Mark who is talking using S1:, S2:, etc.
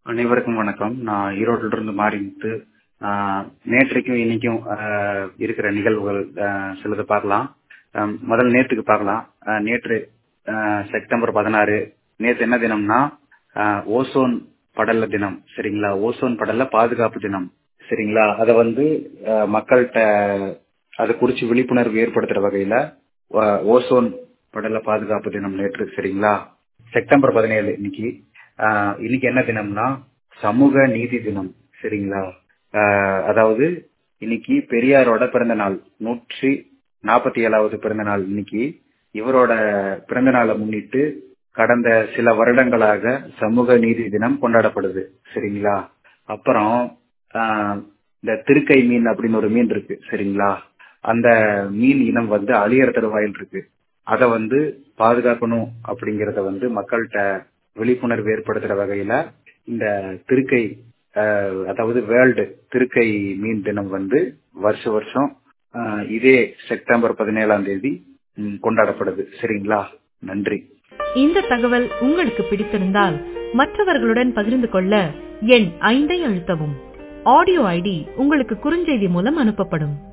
S1: அனைவருக்கும் வணக்கம் நான் ஈரோட்டில இருந்து மாறிமுத்து ஆஹ் நேற்றைக்கும் இன்னைக்கும் ஆஹ் இருக்கிற நிகழ்வுகள் ஆஹ் சிலது பார்க்கலாம் ஆஹ் முதல் நேற்றுக்கு பார்க்கலாம் ஆஹ் நேற்று ஆஹ் செப்டம்பர் பதினாறு நேற்று என்ன தினம்னா ஆஹ் ஓசோன் படல தினம் சரிங்களா ஓசோன் படல பாதுகாப்பு தினம் சரிங்களா அத வந்து ஆஹ் மக்கள்கிட்ட அதை குறிச்சு விழிப்புணர்வு ஏற்படுத்துற வகையில ஆஹ் ஓசோன் படல பாதுகாப்பு தினம் நேற்று சரிங்களா செப்டம்பர் பதினேழு இன்னைக்கு ஆஹ் இன்னைக்கு என்ன தினம்னா சமூக நீதி தினம் சரிங்களா ஆஹ் அதாவது இன்னைக்கு பெரியாரோட பிறந்த நாள் நூற்றி நாற்பத்தி ஏழாவது பிறந்த நாள் இன்னைக்கு இவரோட பிறந்த நாளை முன்னிட்டு கடந்த சில வருடங்களாக சமூக நீதி தினம் கொண்டாடப்படுது சரிங்களா அப்புறம் ஆஹ் இந்த திருக்கை மீன் அப்படின்னு ஒரு மீன் இருக்கு சரிங்களா அந்த மீன் இனம் வந்து அழியற தருவாயில் இருக்கு அதை வந்து பாதுகாக்கணும் அப்படிங்கறத வந்து மக்கள்கிட்ட விழிப்புணர்வு ஏற்படுத்துற வகையில இந்த திருக்கை ஆஹ் அதாவது வேர்ல்டு திருக்கை மீன் தினம் வந்து வருஷ வருஷம் ஆஹ் இதே செப்டம்பர் பதினேழாம் தேதி ம், கொண்டாடப்படுது சரிங்களா நன்றி
S2: இந்த தகவல் உங்களுக்கு பிடித்திருந்தால் மற்றவர்களுடன் பகிர்ந்து கொள்ள எண் ஐந்தை அழுத்தவும் ஆடியோ ஐடி உங்களுக்கு குறுஞ்செய்தி மூலம் அனுப்பப்படும்